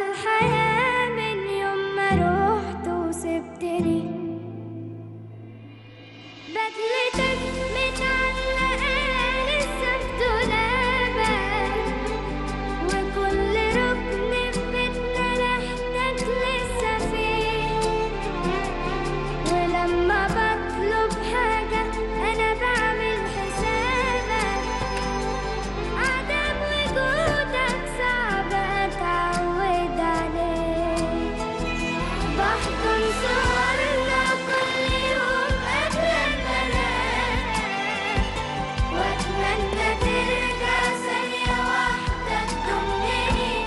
الحياة من يوم ما روحت وسبتني بدلتك متعلقة لسه في دولابك وكل ركن في بيتنا ريحتك لسه فيه ولما بطلب حاجة أنا بعمل حسابك عدم وجودك صعب أتعود عليه بحضن صورنا كل يوم قبل المنام وأتمنى ترجع ثانية واحدة تضمني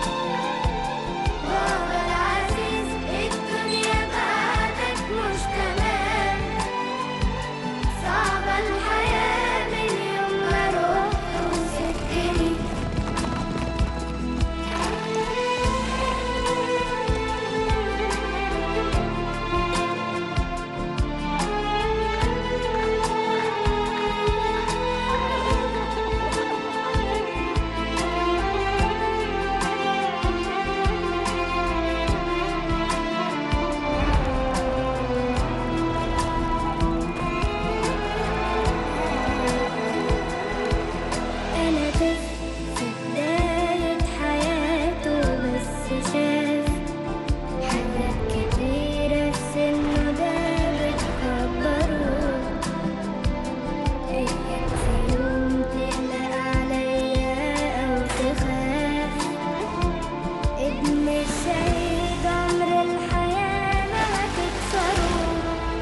بابا العزيز الدنيا بعدك مش تمام صعبة الحياة من يوم ما روحت وسبتني أنا طفل في بداية حياته بس شاف حاجات كتيرة في سنه ده بتكبره إياك في يوم تقلق عليا أو تخاف ابن الشهيد عمر الحياة ما هتكسره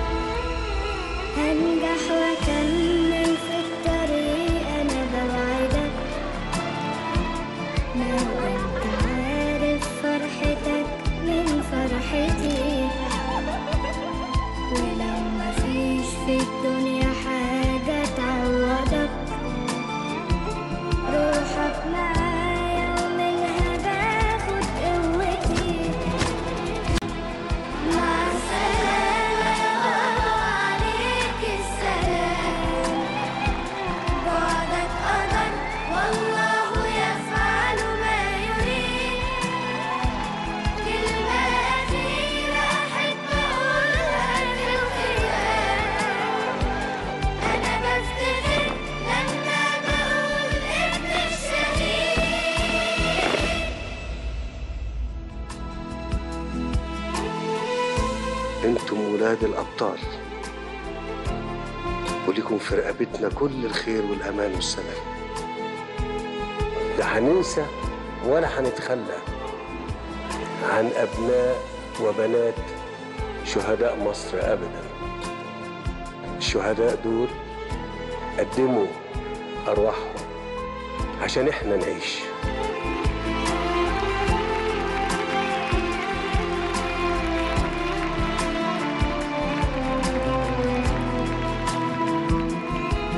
هنجح واكمل في الطريق انا بوعدك لو انت عارف فرحتك من فرحتي ولو مفيش في الدنيا حاجة تعوضك روحك معايا ومنها باخد قوتي مع السلامة يا بابا عليك السلام بعدك قدر والله يفعل ما يريد كلمة أخيرة أحب أقولها في الختام أنا بفتخر لما بقول ابن الشهيد انتم ولاد الابطال ولكم في رقبتنا كل الخير والامان والسلام لا هننسى ولا هنتخلى عن ابناء وبنات شهداء مصر ابدا الشهداء دول قدموا ارواحهم عشان احنا نعيش